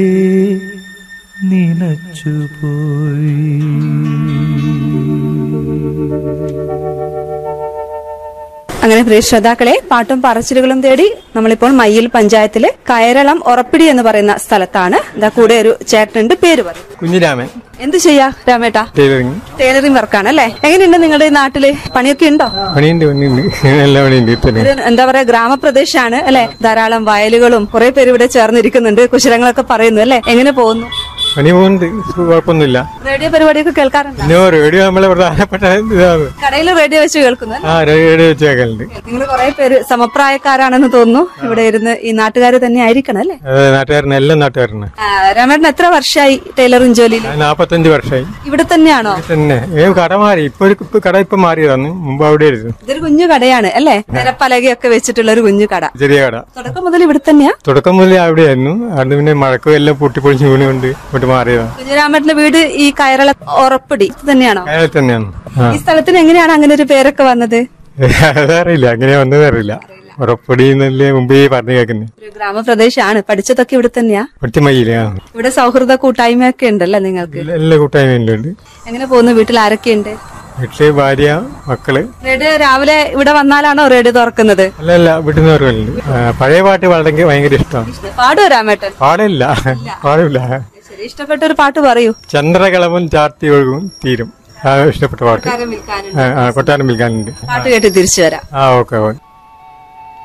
അങ്ങനെ പ്രിയ ശ്രോതാക്കളെ പാട്ടും പറച്ചിലുകളും തേടി നമ്മളിപ്പോൾ മയ്യിൽ പഞ്ചായത്തിലെ കയറളം ഉറപ്പിടി എന്ന് പറയുന്ന സ്ഥലത്താണ് ഇതാ കൂടെ ഒരു ചേട്ടനുണ്ട് പേര് പറയും കുഞ്ഞിരാമൻ എന്ത് ചെയ്യാ രാമേട്ടാ ടൈലറിങ് ടൈലറിംഗ് വർക്കാണ് അല്ലേ എങ്ങനെയുണ്ട് നിങ്ങളുടെ ഈ നാട്ടില് പണിയൊക്കെ ഉണ്ടോ പണിയുണ്ട് പണിയുണ്ട് എല്ലാ പണിയുണ്ട് ഇത്തരം ഇത് എന്താ പറയാ ഗ്രാമപ്രദേശമാണ് അല്ലെ ധാരാളം വയലുകളും കുറെ പേര് ഇവിടെ ചേർന്നിരിക്കുന്നുണ്ട് കുശലങ്ങളൊക്കെ പറയുന്നു അല്ലെ എങ്ങനെ പോകുന്നു പണി പോകുന്നുണ്ട് കുഴപ്പമൊന്നുമില്ല റേഡിയോ പരിപാടിയൊക്കെ കേൾക്കാറുണ്ട് പിന്നെ റേഡിയോ നമ്മളെ പ്രധാനപ്പെട്ട ഇതാണ് കടയിൽ റേഡിയോ വെച്ച് കേൾക്കുന്നു അല്ലേ? ആ റേഡിയോ വെച്ച് കേൾക്കലുണ്ട് നിങ്ങൾ കുറെ പേര് സമപ്രായക്കാരാണെന്ന് തോന്നുന്നു ഇവിടെ ഇരുന്ന് ഈ നാട്ടുകാർ തന്നെ ആയിരിക്കണം അല്ലേ അത് നാട്ടുകാരനെ എല്ലാ നാട്ടുകാരനെ ആ, രാമേട്ടൻ എത്ര വർഷമായി ടൈലറിംഗ് ജോലിയിൽ ഞാൻ നാപ്പത്തഞ്ച് വർഷമായി ഇവിടെ തന്നെയാണോ തന്നെ ഏ കട മാറി ഇപ്പൊ ഒരു- ഇപ്പൊ കട ഇപ്പൊ മാറിയതാണ് മുമ്പ് അവിടെ ആയിരുന്നു ഇതൊരു കുഞ്ഞു കടയാണ് അല്ലേ നിരപ്പലകയൊക്കെ വെച്ചിട്ടുള്ള ഒരു കുഞ്ഞു കട ചെറിയ കട തുടക്കം മുതൽ ഇവിടെ തന്നെയാ തുടക്കം മുതലേ അവിടെയായിരുന്നു അവിടെ പിന്നെ മഴക്കും എല്ലാം പൊട്ടിപ്പൊളിച്ച് വീണുകൊണ്ട് ഇങ്ങോട്ട് മാറിയതാണ് കുഞ്ഞുരാമേട്ടന്റെ വീട് ഈ കയറള ഉറപ്പടി ഇത് തന്നെയാണോ അയാൾ തന്നെയാണ് ആ ഈ സ്ഥലത്തിന് എങ്ങനെയാണ് അങ്ങനെ ഒരു പേരൊക്കെ വന്നത് അതറിയില്ല അങ്ങനെ വന്നത് അറിയില്ല ഉറപ്പടി എന്നല്ലേ മുമ്പേ പറഞ്ഞു കേൾക്കുന്നത് ഒരു ഗ്രാമപ്രദേശമാണ് പഠിച്ചതൊക്കെ ഇവിടെ തന്നെയാ ഒറ്റ മയിലേ ആ ഇവിടെ സൗഹൃദ കൂട്ടായ്മയൊക്കെ ഉണ്ടല്ലേ നിങ്ങൾക്ക് എല്ലാ കൂട്ടായ്മയിലുണ്ട് എങ്ങനെ പോകുന്നു വീട്ടിൽ ആരൊക്കെയുണ്ട് വീട്ടില് ഭാര്യ മക്കള് റേഡിയോ രാവിലെ ഇവിടെ വന്നാലാണോ റേഡിയോ തുറക്കുന്നത് അല്ല അല്ല വീട്ടിൽ നിന്ന് വരുന്നുണ്ട് പഴയ പാട്ട് വളരെ ഭയങ്കര ഇഷ്ടമാണ് പാടുവോ രാമേട്ടൻ പാടില്ല പാടില്ല ശരി ഇഷ്ടപ്പെട്ട ഒരു പാട്ട് പറയൂ ചന്ദ്രകളവൻ ചാർത്തി ഒഴുകും തീരും ആ ഇഷ്ടപ്പെട്ട പാട്ട് ആ, ആ, കൊട്ടാരം വിൽക്കാനുണ്ട് പാട്ട് കേട്ട് തിരിച്ചു വരാം ആ ഓക്കെ ഓക്കെ